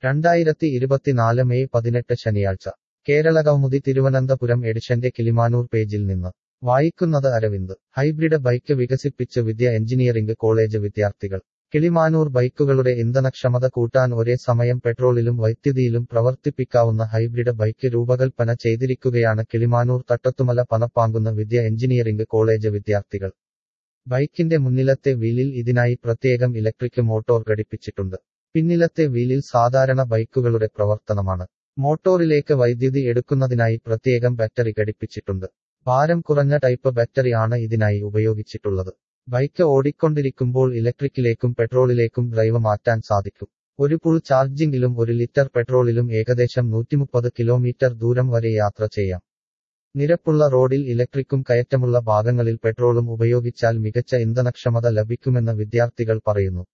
രണ്ടായിരത്തി ഇരുപത്തിനാല് മെയ് പതിനെട്ട് ശനിയാഴ്ച കേരള കൗമുദി തിരുവനന്തപുരം എഡിഷന്റെ കിളിമാനൂർ പേജിൽ നിന്ന് വായിക്കുന്നത് അരവിന്ദ് ഹൈബ്രിഡ് ബൈക്ക് വികസിപ്പിച്ച് വിദ്യ എഞ്ചിനീയറിംഗ് കോളേജ് വിദ്യാർത്ഥികൾ കിളിമാനൂർ ബൈക്കുകളുടെ ഇന്ധനക്ഷമത കൂട്ടാൻ ഒരേ സമയം പെട്രോളിലും വൈദ്യുതിയിലും പ്രവർത്തിപ്പിക്കാവുന്ന ഹൈബ്രിഡ് ബൈക്ക് രൂപകൽപ്പന ചെയ്തിരിക്കുകയാണ് കിളിമാനൂർ തട്ടത്തുമല പനപ്പാങ്കുന്ന വിദ്യ എഞ്ചിനീയറിംഗ് കോളേജ് വിദ്യാർത്ഥികൾ ബൈക്കിന്റെ മുന്നിലത്തെ വീലിൽ ഇതിനായി പ്രത്യേകം ഇലക്ട്രിക് മോട്ടോർ ഘടിപ്പിച്ചിട്ടുണ്ട് പിന്നിലത്തെ വീലിൽ സാധാരണ ബൈക്കുകളുടെ പ്രവർത്തനമാണ് മോട്ടോറിലേക്ക് വൈദ്യുതി എടുക്കുന്നതിനായി പ്രത്യേകം ബാറ്ററി ഘടിപ്പിച്ചിട്ടുണ്ട് ഭാരം കുറഞ്ഞ ടൈപ്പ് ബാറ്ററി ആണ് ഇതിനായി ഉപയോഗിച്ചിട്ടുള്ളത് ബൈക്ക് ഓടിക്കൊണ്ടിരിക്കുമ്പോൾ ഇലക്ട്രിക്കിലേക്കും പെട്രോളിലേക്കും ഡ്രൈവ് മാറ്റാൻ സാധിക്കും ഒരു ഫുൾ ചാർജിംഗിലും ഒരു ലിറ്റർ പെട്രോളിലും ഏകദേശം നൂറ്റിമുപ്പത് കിലോമീറ്റർ ദൂരം വരെ യാത്ര ചെയ്യാം നിരപ്പുള്ള റോഡിൽ ഇലക്ട്രിക്കും കയറ്റമുള്ള ഭാഗങ്ങളിൽ പെട്രോളും ഉപയോഗിച്ചാൽ മികച്ച ഇന്ധനക്ഷമത ലഭിക്കുമെന്ന് വിദ്യാർത്ഥികൾ പറയുന്നു